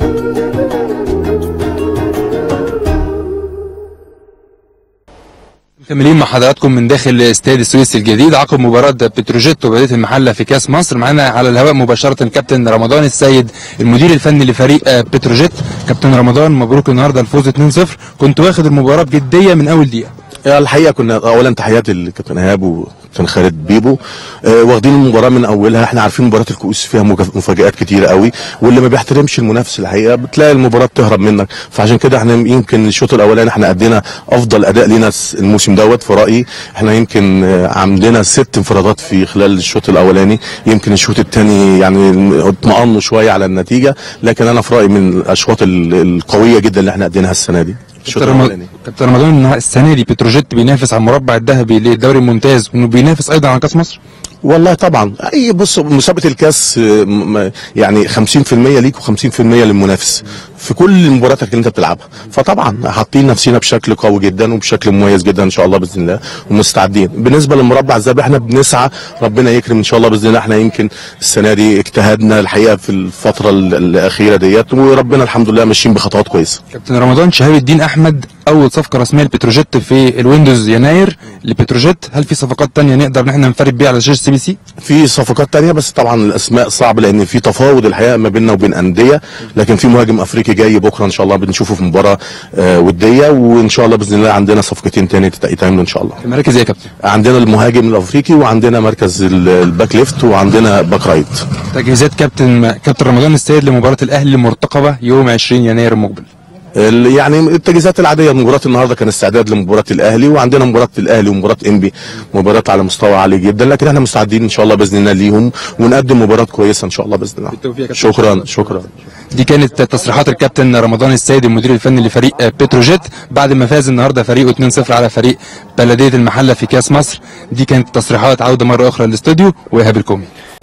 مكملين مع حضراتكم من داخل استاد السويس الجديد عقب مباراة بتروجيت وبداية المحلة في كأس مصر معانا على الهواء مباشرة كابتن رمضان السيد المدير الفني لفريق آه، بتروجيت كابتن رمضان مبروك النهارده الفوز 2-0 كنت واخد المباراة بجدية من أول دقيقة الحقيقه كنا اولا تحياتي لكابتن ايهاب وكابتن خالد بيبو آه واخدين المباراه من اولها احنا عارفين مباراه الكؤوس فيها مجا- مفاجات كتيره قوي واللي ما بيحترمش المنافس الحقيقه بتلاقي المباراه بتهرب منك فعشان كده احنا يمكن الشوط الاولاني احنا ادينا افضل اداء لينا الس- الموسم دوت في رايي احنا يمكن آه، عندنا ست انفرادات في خلال الشوط الاولاني يمكن الشوط الثاني يعني اطمأنوا شويه على النتيجه لكن انا في رايي من الاشواط ال- القويه جدا اللي احنا اديناها السنه دي الشوط كابتن رم- الاولاني كابتن رمضان النها- السنة دي بتروجيت بينافس على المربع الذهبي للدوري الممتاز وانه بينافس ايضا على كأس مصر والله طبعا اي بص مسابقه الكاس آه، م- م- يعني 50% ليك و50% للمنافس في كل مباراتك اللي انت بتلعبها فطبعا حاطين نفسنا بشكل قوي جدا وبشكل مميز جدا ان شاء الله باذن الله ومستعدين بالنسبه للمربع الذهبي احنا بنسعى ربنا يكرم ان شاء الله باذن الله احنا يمكن السنه دي اجتهدنا الحقيقه في الفتره ال- الاخيره ديت وربنا الحمد لله ماشيين بخطوات كويسه كابتن رمضان شهاب الدين احمد اول صفقه رسميه لبتروجيت في الويندوز يناير لبتروجيت هل في صفقات تانية نقدر ان احنا ننفرد بيها على شاشه سي بي سي في صفقات تانية بس طبعا الاسماء صعب لان في تفاوض الحقيقه ما بيننا وبين انديه لكن في مهاجم افريقي جاي بكره ان شاء الله بنشوفه في مباراه آه، وديه وان شاء الله باذن الله عندنا صفقتين تاني تت- يتعملوا ان شاء الله في مراكز ايه يا كابتن عندنا المهاجم الافريقي وعندنا مركز ال- الباك ليفت وعندنا باك رايت تجهيزات كابتن كابتن رمضان السيد لمباراه الاهلي المرتقبه يوم 20 يناير المقبل ال- يعني التجهيزات العاديه مباراه النهارده كان استعداد لمباراه الاهلي وعندنا مباراه الاهلي ومباراه انبي مباراه على مستوى عالي جدا لكن احنا مستعدين ان شاء الله باذن الله ليهم ونقدم مباراه كويسه ان شاء الله باذن الله بالتوفيق يا كابتن. شكرا شكرا دي كانت تصريحات الكابتن رمضان السيد المدير الفني لفريق بتروجيت بعد ما فاز النهارده فريقه 2-0 على فريق بلديه المحله في كاس مصر دي كانت تصريحات عوده مره اخرى للاستوديو وايهاب الكومي